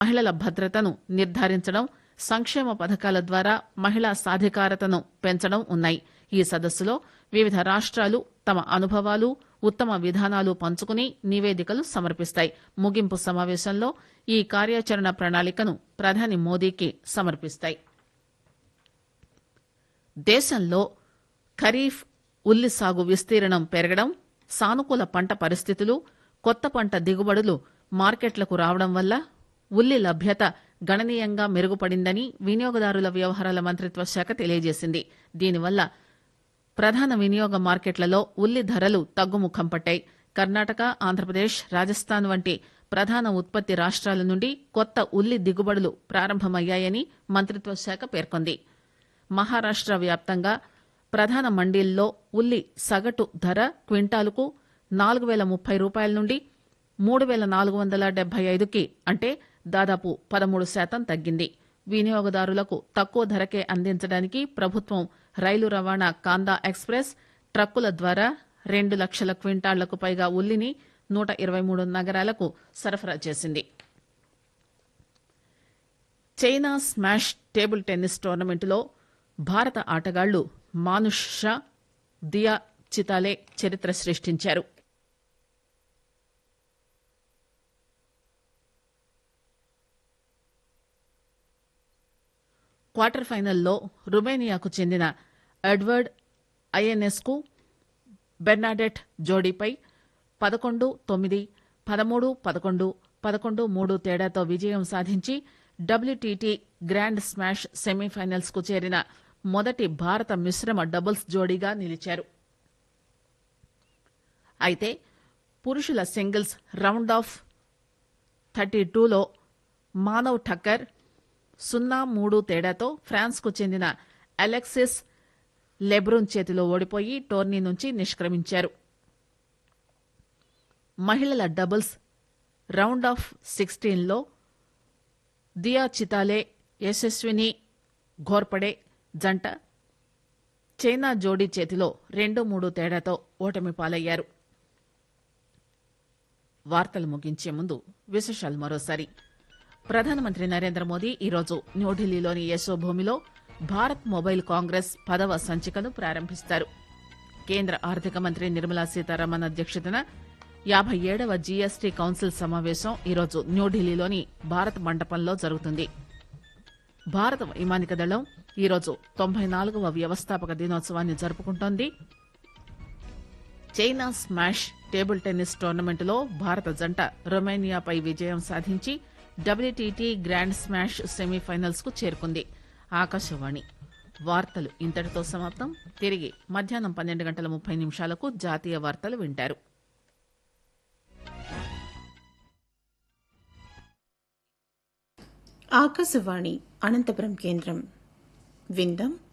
మహిళల భద్రతను నిర్ధారించడం సంక్షేమ పథకాల ద్వారా మహిళా సాధికారతను పెంచడం ఉన్నాయి ఈ సదస్సులో వివిధ రాష్ట్రాలు తమ అనుభవాలు ఉత్తమ విధానాలు పంచుకుని నివేదికలు సమర్పిస్తాయి ముగింపు సమావేశంలో ఈ కార్యాచరణ ప్రణాళికను ప్రధాని మోదీకి సమర్పిస్తాయి దేశంలో ఖరీఫ్ ఉల్లి సాగు విస్తీర్ణం పెరగడం సానుకూల పంట పరిస్థితులు కొత్త పంట దిగుబడులు మార్కెట్లకు రావడం వల్ల ఉల్లి లభ్యత గణనీయంగా మెరుగుపడిందని వినియోగదారుల వ్యవహారాల మంత్రిత్వ శాఖ తెలియజేసింది దీనివల్ల ప్రధాన వినియోగ మార్కెట్లలో ఉల్లి ధరలు తగ్గుముఖం పట్టాయి కర్ణాటక ఆంధ్రప్రదేశ్ రాజస్థాన్ వంటి ప్రధాన ఉత్పత్తి రాష్ట్రాల నుండి కొత్త ఉల్లి దిగుబడులు ప్రారంభమయ్యాయని మంత్రిత్వ శాఖ పేర్కొంది మహారాష్ట్ర వ్యాప్తంగా ప్రధాన మండీల్లో ఉల్లి సగటు ధర క్వింటాలుకు నాలుగు వేల ముప్పై రూపాయల నుండి మూడు వేల నాలుగు వందల డెబ్బై ఐదుకి అంటే దాదాపు పదమూడు శాతం తగ్గింది వినియోగదారులకు తక్కువ ధరకే అందించడానికి ప్రభుత్వం రైలు రవాణా కాందా ఎక్స్ప్రెస్ ట్రక్కుల ద్వారా రెండు లక్షల క్వింటాళ్లకు పైగా ఉల్లిని నూట ఇరవై మూడు నగరాలకు సరఫరా చేసింది చైనా స్మాష్ టేబుల్ టెన్నిస్ టోర్నమెంటులో భారత ఆటగాళ్లు మానుష్ షా దియా చితాలే చరిత్ర సృష్టించారు క్వార్టర్ ఫైనల్లో రుమేనియాకు చెందిన ఎడ్వర్డ్ ఐఎన్ఎస్కు బెర్నాడెట్ జోడీపై పదకొండు తొమ్మిది పదమూడు పదకొండు పదకొండు మూడు తేడాతో విజయం సాధించి డబ్ల్యూటీటీ గ్రాండ్ స్మాష్ సెమీఫైనల్స్ కు చేరిన మొదటి భారత మిశ్రమ డబుల్స్ జోడీగా నిలిచారు అయితే పురుషుల సింగిల్స్ రౌండ్ ఆఫ్ థర్టీ టూలో మానవ్ ఠక్కర్ సున్నా మూడు తేడాతో ఫ్రాన్స్ కు చెందిన అలెక్సిస్ లెబ్రూన్ చేతిలో ఓడిపోయి టోర్నీ నుంచి నిష్క్రమించారు మహిళల డబుల్స్ రౌండ్ ఆఫ్ సిక్స్టీన్లో దియా చితాలే యశస్విని ఘోర్పడే జంట చైనా జోడీ చేతిలో రెండు మూడు తేడాతో ఓటమి పాలయ్యారు వార్తలు ముగించే ముందు విశేషాలు మరోసారి ప్రధానమంత్రి నరేంద్ర మోదీ ఈరోజు న్యూఢిల్లీలోని యశోభూమిలో భారత్ మొబైల్ కాంగ్రెస్ పదవ సంచికను ప్రారంభిస్తారు కేంద్ర ఆర్థిక మంత్రి నిర్మలా సీతారామన్ అధ్యక్షతన యాభై ఏడవ జీఎస్టీ కౌన్సిల్ సమావేశం ఈరోజు న్యూఢిల్లీలోని భారత్ మండపంలో జరుగుతుంది భారత వైమానిక దళం ఈరోజు తొంభై నాలుగవ వ్యవస్థాపక దినోత్సవాన్ని జరుపుకుంటోంది చైనా స్మాష్ టేబుల్ టెన్నిస్ టోర్నమెంటులో భారత జంట రొమేనియాపై విజయం సాధించి డబ్ల్యూటీటీ గ్రాండ్ స్మాష్ సెమీఫైనల్స్ కు చేరుకుంది ఆకాశవాణి వార్తలు ఇంతటితో సమాప్తం తిరిగి మధ్యాహ్నం పన్నెండు గంటల ముప్పై నిమిషాలకు జాతీయ వార్తలు వింటారు ఆకాశవాణి అనంతపురం కేంద్రం విందాం